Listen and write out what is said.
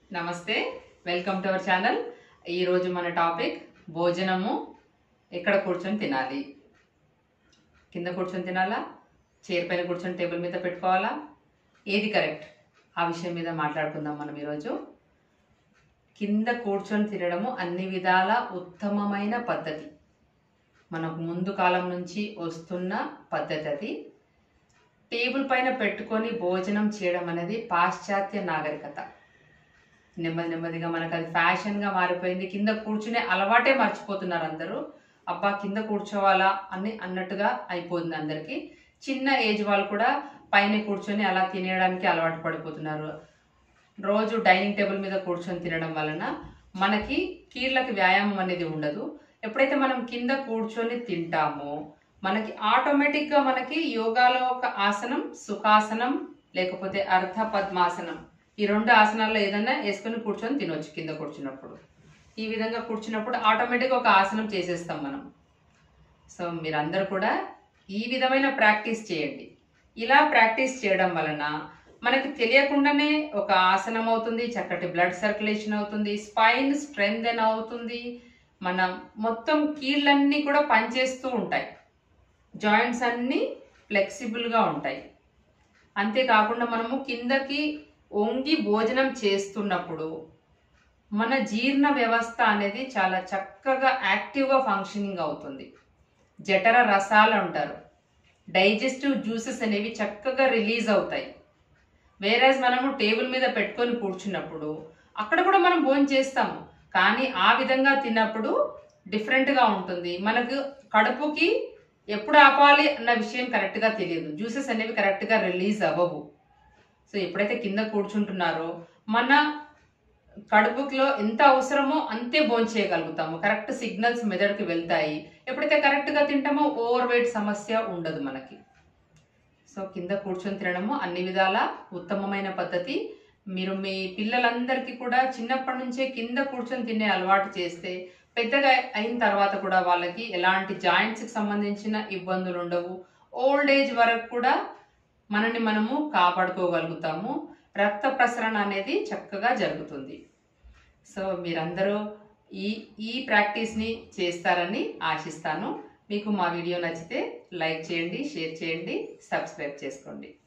నమస్తే welcome to our channel ఈరోజు మన టాపిక్ భోజనము ఎక్కడ కూర్చొని తినాలి కింద కూర్చొని తినాలా చైర్ పైన కూర్చొని టేబుల్ మీద పెట్టుకోవాలా ఏది కరెక్ట్ ఆ విషయం మీద మాట్లాడుకుందాం మనం ఈరోజు కింద కూర్చొని తినడము అన్ని విధాల ఉత్తమమైన పద్ధతి మనకు ముందు కాలం నుంచి వస్తున్న పద్ధతి అది టేబుల్ పైన పెట్టుకొని భోజనం చేయడం అనేది పాశ్చాత్య నాగరికత నెమ్మది నెమ్మదిగా మనకు అది ఫ్యాషన్గా మారిపోయింది కింద కూర్చునే అలవాటే మర్చిపోతున్నారు అందరూ అబ్బా కింద కూర్చోవాలా అని అన్నట్టుగా అయిపోతుంది అందరికీ చిన్న ఏజ్ వాళ్ళు కూడా పైన కూర్చొని అలా తినేయడానికి అలవాటు పడిపోతున్నారు రోజు డైనింగ్ టేబుల్ మీద కూర్చొని తినడం వలన మనకి కీళ్ళకి వ్యాయామం అనేది ఉండదు ఎప్పుడైతే మనం కింద కూర్చొని తింటామో మనకి ఆటోమేటిక్గా మనకి యోగాలో ఒక ఆసనం సుఖాసనం లేకపోతే అర్ధ పద్మాసనం ఈ రెండు ఆసనాల్లో ఏదైనా వేసుకొని కూర్చొని తినొచ్చు కింద కూర్చున్నప్పుడు ఈ విధంగా కూర్చున్నప్పుడు ఆటోమేటిక్గా ఒక ఆసనం చేసేస్తాం మనం సో మీరందరూ కూడా ఈ విధమైన ప్రాక్టీస్ చేయండి ఇలా ప్రాక్టీస్ చేయడం వలన మనకి తెలియకుండానే ఒక ఆసనం అవుతుంది చక్కటి బ్లడ్ సర్క్యులేషన్ అవుతుంది స్పైన్ స్ట్రెంగ్ అవుతుంది మన మొత్తం కీళ్ళన్నీ కూడా పనిచేస్తూ ఉంటాయి జాయింట్స్ అన్నీ ఫ్లెక్సిబుల్గా ఉంటాయి అంతేకాకుండా మనము కిందకి వంగి భోజనం చేస్తున్నప్పుడు మన జీర్ణ వ్యవస్థ అనేది చాలా చక్కగా యాక్టివ్గా ఫంక్షనింగ్ అవుతుంది జఠర రసాలు అంటారు డైజెస్టివ్ జ్యూసెస్ అనేవి చక్కగా రిలీజ్ అవుతాయి వేరేజ్ మనము టేబుల్ మీద పెట్టుకొని కూర్చున్నప్పుడు అక్కడ కూడా మనం భోజనం చేస్తాము కానీ ఆ విధంగా తిన్నప్పుడు డిఫరెంట్గా ఉంటుంది మనకు కడుపుకి ఎప్పుడు ఆపాలి అన్న విషయం కరెక్ట్గా తెలియదు జ్యూసెస్ అనేవి కరెక్ట్గా రిలీజ్ అవ్వవు సో ఎప్పుడైతే కింద కూర్చుంటున్నారో మన కడుపులో ఎంత అవసరమో అంతే భోజనం చేయగలుగుతాము కరెక్ట్ సిగ్నల్స్ మెదడుకి వెళ్తాయి ఎప్పుడైతే కరెక్ట్గా తింటామో ఓవర్ వెయిట్ సమస్య ఉండదు మనకి సో కింద కూర్చొని తినడము అన్ని విధాల ఉత్తమమైన పద్ధతి మీరు మీ పిల్లలందరికీ కూడా చిన్నప్పటి నుంచే కింద కూర్చొని తినే అలవాటు చేస్తే పెద్దగా అయిన తర్వాత కూడా వాళ్ళకి ఎలాంటి జాయింట్స్కి సంబంధించిన ఇబ్బందులు ఉండవు ఓల్డ్ ఏజ్ వరకు కూడా మనని మనము కాపాడుకోగలుగుతాము రక్త ప్రసరణ అనేది చక్కగా జరుగుతుంది సో మీరందరూ ఈ ఈ ప్రాక్టీస్ని చేస్తారని ఆశిస్తాను మీకు మా వీడియో నచ్చితే లైక్ చేయండి షేర్ చేయండి సబ్స్క్రైబ్ చేసుకోండి